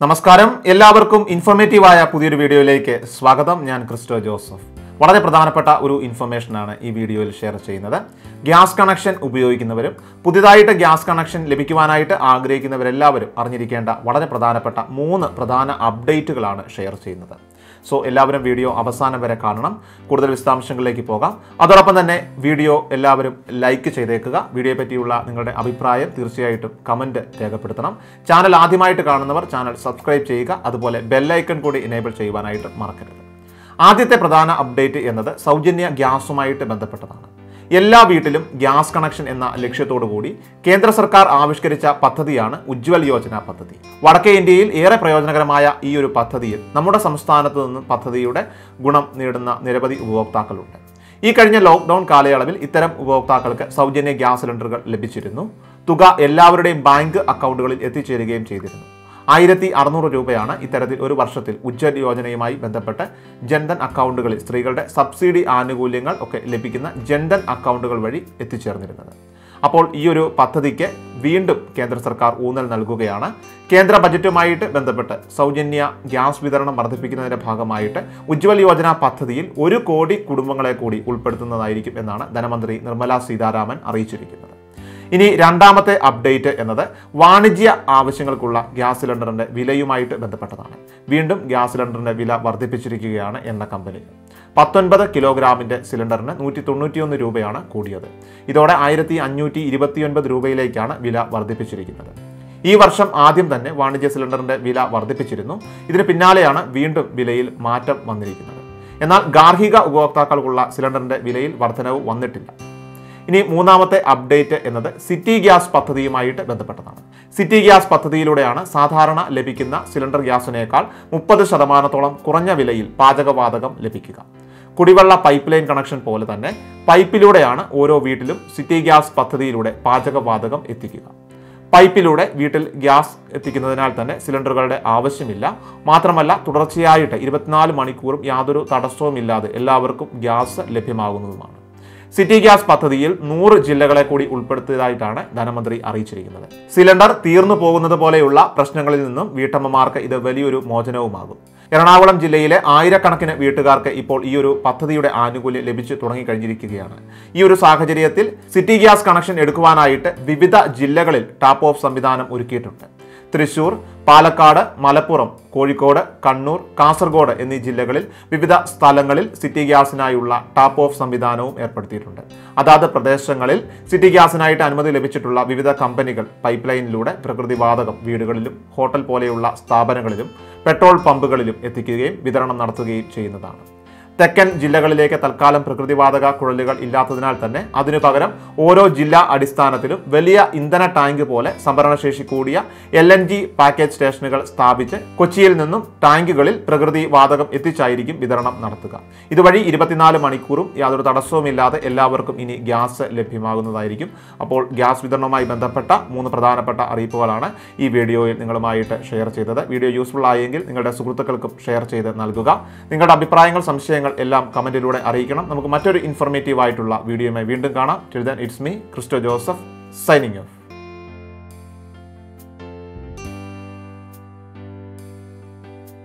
നമസ്കാരം എല്ലാവർക്കും ഇൻഫോർമേറ്റീവായ പുതിയൊരു വീഡിയോയിലേക്ക് സ്വാഗതം ഞാൻ ക്രിസ്റ്റോ ജോസഫ് വളരെ പ്രധാനപ്പെട്ട ഒരു ഇൻഫർമേഷനാണ് ഈ വീഡിയോയിൽ ഷെയർ ചെയ്യുന്നത് ഗ്യാസ് കണക്ഷൻ ഉപയോഗിക്കുന്നവരും പുതിയതായിട്ട് ഗ്യാസ് കണക്ഷൻ ലഭിക്കുവാനായിട്ട് ആഗ്രഹിക്കുന്നവരെല്ലാവരും അറിഞ്ഞിരിക്കേണ്ട വളരെ പ്രധാനപ്പെട്ട മൂന്ന് പ്രധാന അപ്ഡേറ്റുകളാണ് ഷെയർ ചെയ്യുന്നത് സോ എല്ലാവരും വീഡിയോ അവസാനം വരെ കാണണം കൂടുതൽ വിശദാംശങ്ങളിലേക്ക് പോകാം അതോടൊപ്പം തന്നെ വീഡിയോ എല്ലാവരും ലൈക്ക് ചെയ്തേക്കുക വീഡിയോയെ പറ്റിയുള്ള നിങ്ങളുടെ അഭിപ്രായം തീർച്ചയായിട്ടും കമൻറ്റ് രേഖപ്പെടുത്തണം ചാനൽ ആദ്യമായിട്ട് കാണുന്നവർ ചാനൽ സബ്സ്ക്രൈബ് ചെയ്യുക അതുപോലെ ബെല്ലൈക്കൺ കൂടി എനേബിൾ ചെയ്യുവാനായിട്ട് മറക്കരുത് ആദ്യത്തെ പ്രധാന അപ്ഡേറ്റ് എന്നത് സൗജന്യ ഗ്യാസുമായിട്ട് ബന്ധപ്പെട്ടതാണ് എല്ലാ വീട്ടിലും ഗ്യാസ് കണക്ഷൻ എന്ന ലക്ഷ്യത്തോടു കൂടി കേന്ദ്ര സർക്കാർ ആവിഷ്കരിച്ച പദ്ധതിയാണ് ഉജ്ജ്വൽ യോജന പദ്ധതി വടക്കേ ഇന്ത്യയിൽ ഏറെ പ്രയോജനകരമായ ഈ ഒരു പദ്ധതിയിൽ നമ്മുടെ സംസ്ഥാനത്ത് നിന്നും പദ്ധതിയുടെ ഗുണം നേടുന്ന നിരവധി ഉപഭോക്താക്കളുണ്ട് ഈ കഴിഞ്ഞ ലോക്ക്ഡൌൺ കാലയളവിൽ ഇത്തരം ഉപഭോക്താക്കൾക്ക് സൗജന്യ ഗ്യാസ് സിലിണ്ടറുകൾ ലഭിച്ചിരുന്നു തുക എല്ലാവരുടെയും ബാങ്ക് അക്കൗണ്ടുകളിൽ എത്തിച്ചേരുകയും ചെയ്തിരുന്നു ആയിരത്തി അറുന്നൂറ് രൂപയാണ് ഇത്തരത്തിൽ ഒരു വർഷത്തിൽ ഉജ്ജ്വൽ യോജനയുമായി ബന്ധപ്പെട്ട് ജൻധൻ അക്കൗണ്ടുകളിൽ സ്ത്രീകളുടെ സബ്സിഡി ആനുകൂല്യങ്ങൾ ഒക്കെ ലഭിക്കുന്ന ജൻധൻ അക്കൗണ്ടുകൾ വഴി എത്തിച്ചേർന്നിരുന്നത് അപ്പോൾ ഈ ഒരു പദ്ധതിക്ക് വീണ്ടും കേന്ദ്ര സർക്കാർ ഊന്നൽ നൽകുകയാണ് കേന്ദ്ര ബജറ്റുമായിട്ട് ബന്ധപ്പെട്ട് സൗജന്യ ഗ്യാസ് വിതരണം വർദ്ധിപ്പിക്കുന്നതിന്റെ ഭാഗമായിട്ട് ഉജ്ജ്വൽ യോജന പദ്ധതിയിൽ ഒരു കോടി കുടുംബങ്ങളെ കൂടി ഉൾപ്പെടുത്തുന്നതായിരിക്കും എന്നാണ് ധനമന്ത്രി നിർമ്മല സീതാരാമൻ അറിയിച്ചിരിക്കുന്നത് ഇനി രണ്ടാമത്തെ അപ്ഡേറ്റ് എന്നത് വാണിജ്യ ആവശ്യങ്ങൾക്കുള്ള ഗ്യാസ് സിലിണ്ടറിന്റെ വിലയുമായിട്ട് ബന്ധപ്പെട്ടതാണ് വീണ്ടും ഗ്യാസ് സിലിണ്ടറിന്റെ വില വർദ്ധിപ്പിച്ചിരിക്കുകയാണ് എണ്ണ കമ്പനികൾ പത്തൊൻപത് കിലോഗ്രാമിന്റെ സിലിണ്ടറിന് നൂറ്റി തൊണ്ണൂറ്റിയൊന്ന് രൂപയാണ് കൂടിയത് ഇതോടെ ആയിരത്തി അഞ്ഞൂറ്റി ഇരുപത്തിയൊൻപത് രൂപയിലേക്കാണ് വില വർദ്ധിപ്പിച്ചിരിക്കുന്നത് ഈ വർഷം ആദ്യം തന്നെ വാണിജ്യ സിലിണ്ടറിന്റെ വില വർദ്ധിപ്പിച്ചിരുന്നു ഇതിന് പിന്നാലെയാണ് വീണ്ടും വിലയിൽ മാറ്റം വന്നിരിക്കുന്നത് എന്നാൽ ഗാർഹിക ഉപഭോക്താക്കൾക്കുള്ള സിലിണ്ടറിന്റെ വിലയിൽ വർധനവ് വന്നിട്ടില്ല ഇനി മൂന്നാമത്തെ അപ്ഡേറ്റ് എന്നത് സിറ്റി ഗ്യാസ് പദ്ധതിയുമായിട്ട് ബന്ധപ്പെട്ടതാണ് സിറ്റി ഗ്യാസ് പദ്ധതിയിലൂടെയാണ് സാധാരണ ലഭിക്കുന്ന സിലിണ്ടർ ഗ്യാസിനേക്കാൾ മുപ്പത് ശതമാനത്തോളം കുറഞ്ഞ വിലയിൽ പാചകവാതകം ലഭിക്കുക കുടിവെള്ള പൈപ്പ് ലൈൻ കണക്ഷൻ പോലെ തന്നെ പൈപ്പിലൂടെയാണ് ഓരോ വീട്ടിലും സിറ്റി ഗ്യാസ് പദ്ധതിയിലൂടെ പാചകവാതകം എത്തിക്കുക പൈപ്പിലൂടെ വീട്ടിൽ ഗ്യാസ് എത്തിക്കുന്നതിനാൽ തന്നെ സിലിണ്ടറുകളുടെ ആവശ്യമില്ല മാത്രമല്ല തുടർച്ചയായിട്ട് ഇരുപത്തിനാല് മണിക്കൂറും യാതൊരു തടസ്സവുമില്ലാതെ എല്ലാവർക്കും ഗ്യാസ് ലഭ്യമാകുന്നതുമാണ് സിറ്റി ഗ്യാസ് പദ്ധതിയിൽ നൂറ് ജില്ലകളെ കൂടി ഉൾപ്പെടുത്തിയതായിട്ടാണ് ധനമന്ത്രി അറിയിച്ചിരിക്കുന്നത് സിലിണ്ടർ തീർന്നു പോകുന്നത് പോലെയുള്ള പ്രശ്നങ്ങളിൽ നിന്നും വീട്ടമ്മമാർക്ക് ഇത് വലിയൊരു മോചനവുമാകും എറണാകുളം ജില്ലയിലെ ആയിരക്കണക്കിന് വീട്ടുകാർക്ക് ഇപ്പോൾ ഈ ഒരു പദ്ധതിയുടെ ആനുകൂല്യം ലഭിച്ചു തുടങ്ങിക്കഴിഞ്ഞിരിക്കുകയാണ് ഈ ഒരു സാഹചര്യത്തിൽ സിറ്റി ഗ്യാസ് കണക്ഷൻ എടുക്കുവാനായിട്ട് വിവിധ ജില്ലകളിൽ ടാപ്പ് ഓഫ് സംവിധാനം ഒരുക്കിയിട്ടുണ്ട് തൃശൂർ പാലക്കാട് മലപ്പുറം കോഴിക്കോട് കണ്ണൂർ കാസർഗോഡ് എന്നീ ജില്ലകളിൽ വിവിധ സ്ഥലങ്ങളിൽ സിറ്റി ഗ്യാസിനായുള്ള ടാപ്പ് ഓഫ് സംവിധാനവും ഏർപ്പെടുത്തിയിട്ടുണ്ട് അതാത് പ്രദേശങ്ങളിൽ സിറ്റി ഗ്യാസിനായിട്ട് അനുമതി ലഭിച്ചിട്ടുള്ള വിവിധ കമ്പനികൾ പൈപ്പ് ലൈനിലൂടെ പ്രകൃതിവാതകം വീടുകളിലും ഹോട്ടൽ പോലെയുള്ള സ്ഥാപനങ്ങളിലും പെട്രോൾ പമ്പുകളിലും എത്തിക്കുകയും വിതരണം നടത്തുകയും ചെയ്യുന്നതാണ് തെക്കൻ ജില്ലകളിലേക്ക് തൽക്കാലം പ്രകൃതിവാതക കുഴലുകൾ ഇല്ലാത്തതിനാൽ തന്നെ അതിനു പകരം ഓരോ ജില്ലാ അടിസ്ഥാനത്തിലും വലിയ ഇന്ധന ടാങ്ക് പോലെ സംഭരണശേഷി കൂടിയ എൽ എൻ ജി പാക്കേജ് സ്റ്റേഷനുകൾ സ്ഥാപിച്ച് കൊച്ചിയിൽ നിന്നും ടാങ്കുകളിൽ പ്രകൃതി വാതകം എത്തിച്ചായിരിക്കും വിതരണം നടത്തുക ഇതുവഴി ഇരുപത്തിനാല് മണിക്കൂറും യാതൊരു തടസ്സവുമില്ലാതെ എല്ലാവർക്കും ഇനി ഗ്യാസ് ലഭ്യമാകുന്നതായിരിക്കും അപ്പോൾ ഗ്യാസ് വിതരണവുമായി ബന്ധപ്പെട്ട മൂന്ന് പ്രധാനപ്പെട്ട അറിയിപ്പുകളാണ് ഈ വീഡിയോയിൽ നിങ്ങളുമായിട്ട് ഷെയർ ചെയ്തത് വീഡിയോ യൂസ്ഫുൾ ആയെങ്കിൽ നിങ്ങളുടെ സുഹൃത്തുക്കൾക്കും ഷെയർ ചെയ്ത് നൽകുക നിങ്ങളുടെ അഭിപ്രായങ്ങൾ സംശയങ്ങൾ എല്ലാം കമന്റിലൂടെ അറിയിക്കണം നമുക്ക് മറ്റൊരു ഇൻഫോർമേറ്റീവ് ആയിട്ടുള്ള വീഡിയോയുമായി വീണ്ടും കാണാം it's me Christo Joseph signing of